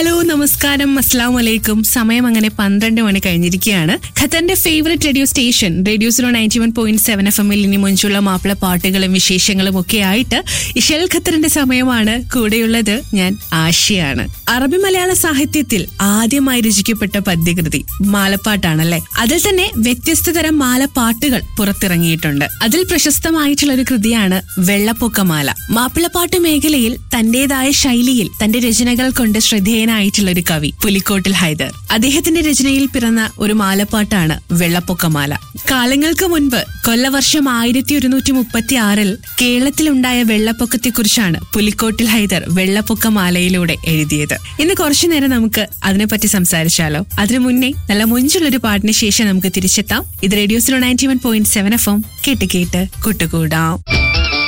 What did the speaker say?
hello നമസ്കാരം അസ്സാം വലൈക്കും സമയം അങ്ങനെ പന്ത്രണ്ട് മണി കഴിഞ്ഞിരിക്കുകയാണ് ഖത്തറിന്റെ favourite radio station radio zero ninety one point seven F എമ്മിൽ ഇനി മുഞ്ചുള്ള മാപ്പിള പാട്ടുകളും വിശേഷങ്ങളും ഒക്കെ ആയിട്ട് ഇഷൽ ഖത്തറിന്റെ സമയമാണ് കൂടെയുള്ളത് ഞാൻ ആശയാണ് അറബി മലയാള സാഹിത്യത്തിൽ ആദ്യമായി രചിക്കപ്പെട്ട പദ്യകൃതി മാലപ്പാട്ടാണല്ലേ അതിൽ തന്നെ വ്യത്യസ്ത തരം മാലപ്പാട്ടുകൾ പുറത്തിറങ്ങിയിട്ടുണ്ട് അതിൽ പ്രശസ്തമായിട്ടുള്ള ഒരു കൃതിയാണ് വെള്ളപ്പൊക്കമാല മാപ്പിളപ്പാട്ട് മേഖലയിൽ തന്റേതായ ശൈലിയിൽ തന്റെ രചനകൾ കൊണ്ട് ശ്രദ്ധേയനായിട്ടുള്ള ഒരു കവി പുലിക്കോട്ടിൽ ഹൈദർ അദ്ദേഹത്തിന്റെ രചനയിൽ പിറന്ന ഒരു മാലപ്പാട്ടാണ് വെള്ളപ്പൊക്കമാല കാലങ്ങൾക്ക് മുൻപ് കൊല്ലവർഷം ആയിരത്തി ഒരുന്നൂറ്റി മുപ്പത്തി ആറിൽ കേരളത്തിലുണ്ടായ വെള്ളപ്പൊക്കത്തെക്കുറിച്ചാണ് പുലിക്കോട്ടിൽ ഹൈദർ വെള്ളപ്പൊക്കമാലയിലൂടെ എഴുതിയത് ഇന്ന് കുറച്ചു നേരം നമുക്ക് അതിനെപ്പറ്റി സംസാരിച്ചാലോ അതിനു മുന്നേ നല്ല മുഞ്ചുള്ളൊരു പാട്ടിന് ശേഷം നമുക്ക് തിരിച്ചെത്താം ഇത് radio zero ninety one point seven F M കേട്ട് കേട്ട് കൂട്ടുകൂടാം